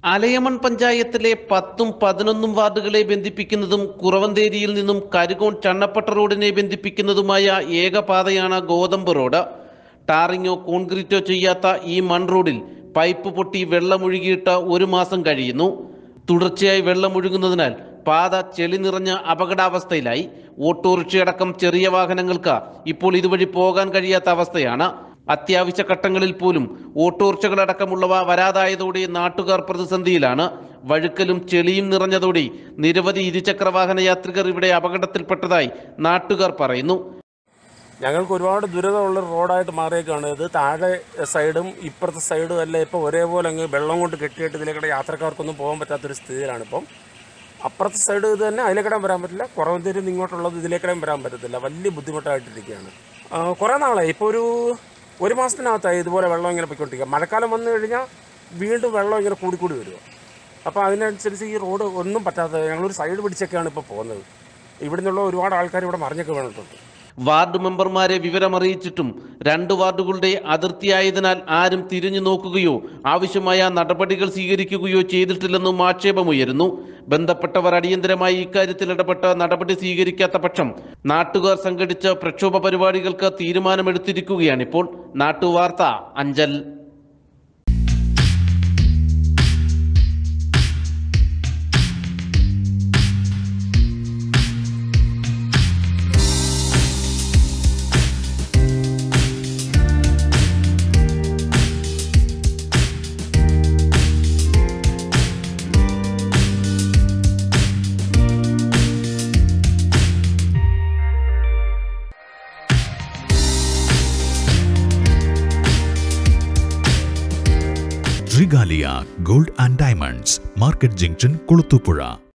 അലയമൺ പഞ്ചായത്തിലെ പത്തും പതിനൊന്നും വാർഡുകളെ ബന്ധിപ്പിക്കുന്നതും കുറവന്തേരിയിൽ നിന്നും കരുകോൺ ചണ്ണപ്പട്ട റോഡിനെ ബന്ധിപ്പിക്കുന്നതുമായ ഏകപാതയാണ് ഗോതമ്പ് റോഡ് ടാറിങ്ങോ കോൺക്രീറ്റോ ചെയ്യാത്ത ഈ മൺ റോഡിൽ പൈപ്പ് പൊട്ടി വെള്ളമൊഴുകിയിട്ട് ഒരു മാസം കഴിയുന്നു തുടർച്ചയായി വെള്ളമൊഴുകുന്നതിനാൽ പാത ചെളി നിറഞ്ഞ അപകടാവസ്ഥയിലായി ഓട്ടോറിക്ഷയടക്കം ചെറിയ വാഹനങ്ങൾക്ക് ഇപ്പോൾ ഇതുവഴി പോകാൻ കഴിയാത്ത അവസ്ഥയാണ് അത്യാവശ്യ ഘട്ടങ്ങളിൽ പോലും ഓട്ടോറിക്ഷകളടക്കമുള്ളവ വരാതായതോടെ നാട്ടുകാർ പ്രതിസന്ധിയിലാണ് വഴുക്കലും ചെളിയും നിറഞ്ഞതോടെ നിരവധി ഇരുചക്ര വാഹന യാത്രികർ ഇവിടെ അപകടത്തിൽപ്പെട്ടതായി നാട്ടുകാർ പറയുന്നു ഞങ്ങൾക്ക് ഒരുപാട് ദുരിതമുള്ള റോഡായിട്ട് മാറിയേക്കാണ് ഇത് താഴെ സൈഡും ഇപ്പുറത്തെ സൈഡും എല്ലാം ഇപ്പോൾ ഒരേപോലെ അങ്ങ് വെള്ളം കൊണ്ട് കെട്ടിയിട്ട് ഇതിലേക്കൂടെ യാത്രക്കാർക്കൊന്നും പോകാൻ പറ്റാത്തൊരു സ്ഥിതിയിലാണ് ഇപ്പം അപ്പുറത്തെ സൈഡ് ഇത് തന്നെ അതിലേക്കിടാൻ വരാൻ പറ്റില്ല കുറവന്തേരിൽ നിന്ന് ഇങ്ങോട്ടുള്ളത് ഇതിലേക്കിടാൻ വരാൻ പറ്റത്തില്ല വലിയ ബുദ്ധിമുട്ടായിട്ടിരിക്കുകയാണ് ആ, കുറേ നാളായി ഇപ്പോൾ ഒരു ഒരു മാസത്തിനകത്തായി ഇതുപോലെ വെള്ളം ഇങ്ങനെ പൊയ്ക്കൊണ്ടിരിക്കുക മഴക്കാലം വന്നു കഴിഞ്ഞാൽ വീണ്ടും വെള്ളം ഇങ്ങനെ കൂടിക്കൂടി വരിക അപ്പോൾ അതിനനുസരിച്ച് ഈ റോഡ് ഒന്നും പറ്റാത്ത ഞങ്ങളൊരു സൈഡ് പിടിച്ചൊക്കെയാണ് ഇപ്പോൾ പോകുന്നത് ഇവിടെ നിന്നുള്ള ഒരുപാട് ആൾക്കാർ ഇവിടെ മറിഞ്ഞൊക്കെ വീണിട്ടുണ്ട് വാർഡ് മെമ്പർമാരെ വിവരമറിയിച്ചിട്ടും രണ്ട് വാർഡുകളുടെ അതിർത്തിയായതിനാൽ ആരും തിരിഞ്ഞു നോക്കുകയോ ആവശ്യമായ നടപടികൾ സ്വീകരിക്കുകയോ ചെയ്തിട്ടില്ലെന്നും ആക്ഷേപമുയരുന്നു ബന്ധപ്പെട്ടവർ അടിയന്തരമായി ഇക്കാര്യത്തിൽ ഇടപെട്ട് നടപടി സ്വീകരിക്കാത്ത പക്ഷം നാട്ടുകാർ സംഘടിച്ച പ്രക്ഷോഭ പരിപാടികൾക്ക് തീരുമാനമെടുത്തിരിക്കുകയാണിപ്പോൾ നാട്ടുവാർത്ത Anchal Regalia Gold and Diamonds, Market Junction, Kuluthupura.